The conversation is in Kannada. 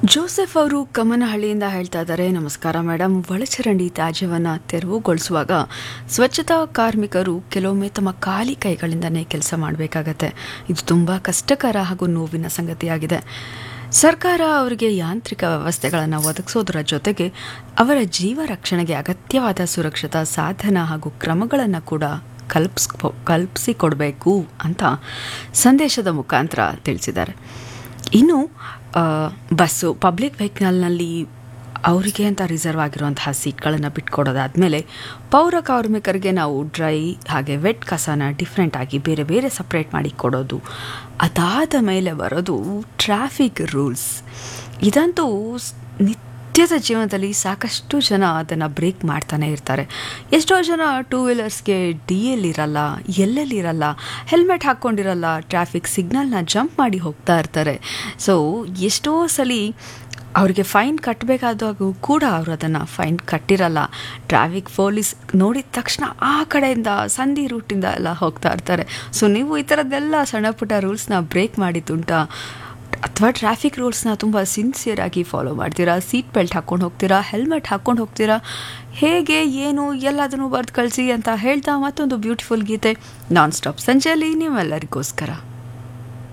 ಜೋಸೆಫ್ ಅವರು ಕಮ್ಮನಹಳ್ಳಿಯಿಂದ ಹೇಳ್ತಾ ಇದ್ದಾರೆ ನಮಸ್ಕಾರ ಮೇಡಮ್ ಒಳಚರಂಡಿ ತ್ಯಾಜ್ಯವನ್ನು ತೆರವುಗೊಳಿಸುವಾಗ ಸ್ವಚ್ಛತಾ ಕಾರ್ಮಿಕರು ಕೆಲವೊಮ್ಮೆ ತಮ್ಮ ಖಾಲಿ ಕೈಗಳಿಂದನೇ ಕೆಲಸ ಮಾಡಬೇಕಾಗತ್ತೆ ಇದು ತುಂಬ ಕಷ್ಟಕರ ಹಾಗೂ ನೋವಿನ ಸಂಗತಿಯಾಗಿದೆ ಸರ್ಕಾರ ಅವರಿಗೆ ಯಾಂತ್ರಿಕ ವ್ಯವಸ್ಥೆಗಳನ್ನು ಒದಗಿಸೋದರ ಜೊತೆಗೆ ಅವರ ಜೀವ ರಕ್ಷಣೆಗೆ ಅಗತ್ಯವಾದ ಸುರಕ್ಷತಾ ಸಾಧನ ಹಾಗೂ ಕ್ರಮಗಳನ್ನು ಕೂಡ ಕಲ್ಪಿಸ್ ಕಲ್ಪಿಸಿಕೊಡ್ಬೇಕು ಅಂತ ಸಂದೇಶದ ಮುಖಾಂತರ ತಿಳಿಸಿದ್ದಾರೆ ಇನ್ನು ಆ, ಬಸ್ಸು ಪಬ್ಲಿಕ್ ವೆಹಿಕಲ್ನಲ್ಲಿ ಅವರಿಗೆ ಅಂತ ರಿಸರ್ವ್ ಆಗಿರುವಂತಹ ಸೀಟ್ಗಳನ್ನು ಬಿಟ್ಕೊಡೋದಾದಮೇಲೆ ಪೌರ ಕಾರ್ಮಿಕರಿಗೆ ನಾವು ಡ್ರೈ ಹಾಗೆ ವೆಟ್ ಕಸನ ಡಿಫ್ರೆಂಟ್ ಆಗಿ ಬೇರೆ ಬೇರೆ ಸಪ್ರೇಟ್ ಮಾಡಿ ಕೊಡೋದು ಅದಾದ ಮೇಲೆ ಬರೋದು ಟ್ರಾಫಿಕ್ ರೂಲ್ಸ್ ಇದಂತೂ ಸ್- ನಿತ್ಯದ ಜೀವನದಲ್ಲಿ ಸಾಕಷ್ಟು ಜನ ಅದನ್ನು ಬ್ರೇಕ್ ಮಾಡ್ತಾನೆ ಇರ್ತಾರೆ ಎಷ್ಟೋ ಜನ ಟೂ ವೀಲರ್ಸ್ಗೆ ಡಿ ಎಲ್ ಇರಲ್ಲ ಎಲ್ಲೆಲ್ಲಿ ಇರಲ್ಲ ಹೆಲ್ಮೆಟ್ ಹಾಕ್ಕೊಂಡಿರಲ್ಲ ಟ್ರಾಫಿಕ್ ಸಿಗ್ನಲ್ನ ಜಂಪ್ ಮಾಡಿ ಹೋಗ್ತಾ ಇರ್ತಾರೆ ಸೊ ಎಷ್ಟೋ ಸಲ ಅವ್ರಿಗೆ ಫೈನ್ ಕಟ್ಟಬೇಕಾದಾಗೂ ಕೂಡ ಅವರು ಅದನ್ನು ಫೈನ್ ಕಟ್ಟಿರಲ್ಲ ಟ್ರಾಫಿಕ್ ಪೊಲೀಸ್ ನೋಡಿದ ತಕ್ಷಣ ಆ ಕಡೆಯಿಂದ ಸಂಧಿ ರೂಟಿಂದ ಎಲ್ಲ ಹೋಗ್ತಾ ಇರ್ತಾರೆ ಸೊ ನೀವು ಈ ಥರದ್ದೆಲ್ಲ ಸಣ್ಣ ಪುಟ್ಟ ರೂಲ್ಸ್ನ ಬ್ರೇಕ್ ಮಾಡಿದ್ದುಂಟಾ ಅಥವಾ ಟ್ರಾಫಿಕ್ ರೂಲ್ಸ್ನ ತುಂಬ ಸಿನ್ಸಿಯರ್ ಆಗಿ ಫಾಲೋ ಮಾಡ್ತೀರಾ ಸೀಟ್ ಬೆಲ್ಟ್ ಹಾಕ್ಕೊಂಡು ಹೋಗ್ತೀರಾ ಹೆಲ್ಮೆಟ್ ಹಾಕ್ಕೊಂಡು ಹೋಗ್ತೀರಾ ಹೇಗೆ ಏನು ಎಲ್ಲದನ್ನು ಬರೆದು ಕಳಿಸಿ ಅಂತ ಹೇಳ್ತಾ ಮತ್ತೊಂದು ಬ್ಯೂಟಿಫುಲ್ ಗೀತೆ ನಾನ್ ಸ್ಟಾಪ್ ಸಂಜೆಯಲ್ಲಿ ನೀವೆಲ್ಲರಿಗೋಸ್ಕರ